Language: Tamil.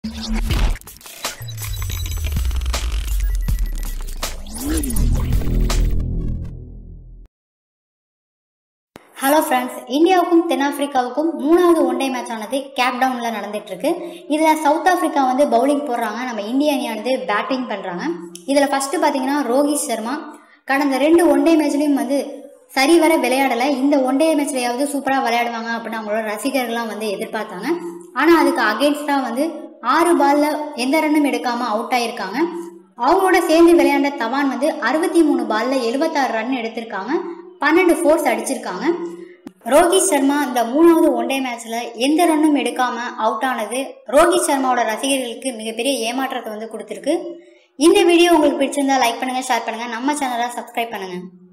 ஹலோ ஃப்ரெண்ட்ஸ் இந்தியாவுக்கும் தென்னாப்பிரிக்காவுக்கும் மூணாவது ஒன் டே மேட்ச் ஆனது கேப் டவுனில் நடந்துட்டு இருக்கு இதில் சவுத் ஆப்பிரிக்கா வந்து பவுலிங் போடுறாங்க நம்ம இந்திய அணியானது பேட்டிங் பண்ணுறாங்க இதில் ஃபஸ்ட்டு பார்த்தீங்கன்னா ரோஹித் சர்மா கடந்த ரெண்டு ஒன் டே மேட்ச்லையும் வந்து சரிவர விளையாடலை இந்த ஒன் டே மேட்ச்லையாவது சூப்பராக விளையாடுவாங்க அப்படின்னு அவங்களோட ரசிகர்கள்லாம் வந்து எதிர்பார்த்தாங்க ஆனால் அதுக்கு அகேன்ஸ்டாக வந்து ஆறு பாலில் எந்த ரன்னும் எடுக்காமல் அவுட் ஆயிருக்காங்க அவங்களோட சேர்ந்து விளையாண்ட தவான் வந்து அறுபத்தி மூணு பால்ல எழுபத்தாறு ரன் எடுத்திருக்காங்க பன்னெண்டு ஃபோர்ஸ் அடிச்சிருக்காங்க ரோஹித் சர்மா இந்த மூணாவது ஒன் டே மேட்ச்ல எந்த ரன்னும் எடுக்காம அவுட் ஆனது ரோஹித் சர்மாவோட ரசிகர்களுக்கு மிகப்பெரிய ஏமாற்றத்தை வந்து கொடுத்துருக்கு இந்த வீடியோ உங்களுக்கு பிடிச்சிருந்தா லைக் பண்ணுங்க ஷேர் பண்ணுங்க நம்ம சேனலை சப்ஸ்கிரைப் பண்ணுங்க